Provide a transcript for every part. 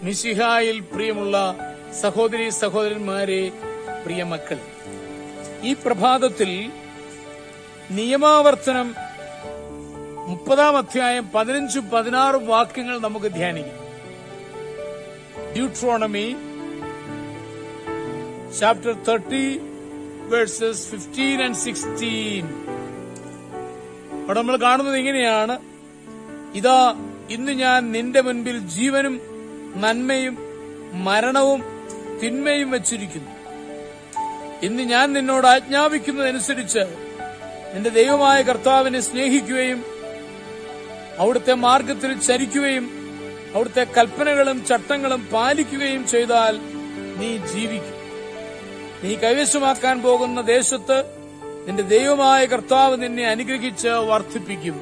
മിശിഹായിൽ പ്രിയമുള്ള സഹോദരി സഹോദരന്മാരെ പ്രിയ മക്കൾ ഈ പ്രഭാതത്തിൽ നിയമാവർത്തനം മുപ്പതാം അധ്യായം പതിനഞ്ചും പതിനാറും വാക്യങ്ങൾ നമുക്ക് ധ്യാനിക്കാം Deuteronomy chapter thirty verses fifteen and sixteen അവിടെ നമ്മൾ കാണുന്നത് ഇങ്ങനെയാണ് ഇതാ ഇന്ന് ഞാൻ നിന്റെ മുൻപിൽ ജീവനും നന്മയും മരണവും തിന്മയും വച്ചിരിക്കുന്നു ഇന്ന് ഞാൻ നിന്നോട് ആജ്ഞാപിക്കുന്നതനുസരിച്ച് നിന്റെ ദൈവമായ കർത്താവിനെ സ്നേഹിക്കുകയും അവിടുത്തെ മാർഗത്തിൽ ചരിക്കുകയും അവിടുത്തെ കൽപ്പനകളും ചട്ടങ്ങളും പാലിക്കുകയും ചെയ്താൽ നീ ജീവിക്കും നീ കൈവശമാക്കാൻ പോകുന്ന ദേശത്ത് നിന്റെ ദൈവമായ കർത്താവ് നിന്നെ അനുഗ്രഹിച്ച് വർദ്ധിപ്പിക്കും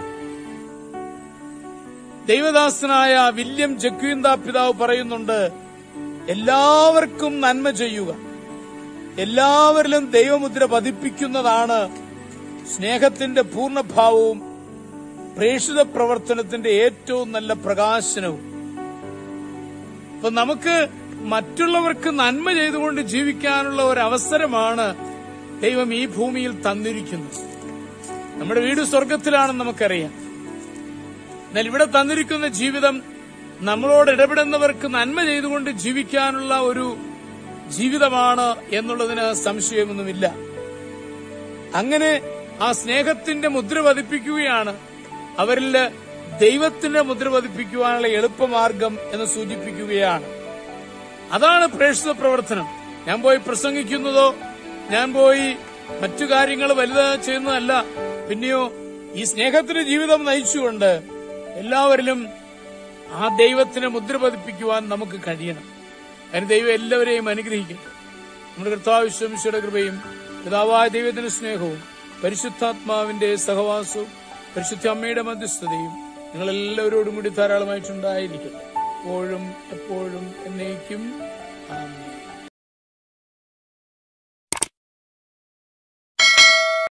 ദൈവദാസനായ വില്യം ജക്വീന്ത പിതാവ് പറയുന്നുണ്ട് എല്ലാവർക്കും നന്മ ചെയ്യുക എല്ലാവരിലും ദൈവമുദ്ര പതിപ്പിക്കുന്നതാണ് സ്നേഹത്തിന്റെ പൂർണ്ണഭാവവും പ്രേക്ഷിത പ്രവർത്തനത്തിന്റെ ഏറ്റവും നല്ല പ്രകാശനവും അപ്പൊ നമുക്ക് മറ്റുള്ളവർക്ക് നന്മ ചെയ്തുകൊണ്ട് ജീവിക്കാനുള്ള ഒരു അവസരമാണ് ദൈവം ഈ ഭൂമിയിൽ തന്നിരിക്കുന്നത് നമ്മുടെ വീട് സ്വർഗത്തിലാണെന്ന് നമുക്കറിയാം എന്നാൽ ഇവിടെ തന്നിരിക്കുന്ന ജീവിതം നമ്മളോട് ഇടപെടുന്നവർക്ക് നന്മ ചെയ്തുകൊണ്ട് ജീവിക്കാനുള്ള ഒരു ജീവിതമാണ് എന്നുള്ളതിന് സംശയമൊന്നുമില്ല അങ്ങനെ ആ സ്നേഹത്തിന്റെ മുദ്ര പതിപ്പിക്കുകയാണ് അവരിൽ ദൈവത്തിന്റെ മുദ്ര പതിപ്പിക്കുവാനുള്ള എളുപ്പമാർഗം എന്ന് സൂചിപ്പിക്കുകയാണ് അതാണ് പ്രേക്ഷിത പ്രവർത്തനം ഞാൻ പോയി പ്രസംഗിക്കുന്നതോ ഞാൻ പോയി മറ്റു കാര്യങ്ങൾ വലുത് ചെയ്യുന്നതല്ല പിന്നെയോ ഈ സ്നേഹത്തിന്റെ ജീവിതം നയിച്ചുകൊണ്ട് എല്ലാവരിലും ആ ദൈവത്തിന് മുദ്ര പതിപ്പിക്കുവാൻ നമുക്ക് കഴിയണം അതിന് ദൈവം എല്ലാവരെയും അനുഗ്രഹിക്കട്ടെ നമ്മുടെ കർത്താവ് വിശ്വമിശയുടെ കൃപയും പിതാവായ ദൈവത്തിന്റെ സ്നേഹവും പരിശുദ്ധാത്മാവിന്റെ സഹവാസവും പരിശുദ്ധ അമ്മയുടെ മധ്യസ്ഥതയും നിങ്ങൾ എല്ലാവരോടും കൂടി ധാരാളമായിട്ടുണ്ടായിരിക്കട്ടെ എപ്പോഴും എപ്പോഴും എന്നേക്കും ആമേൻ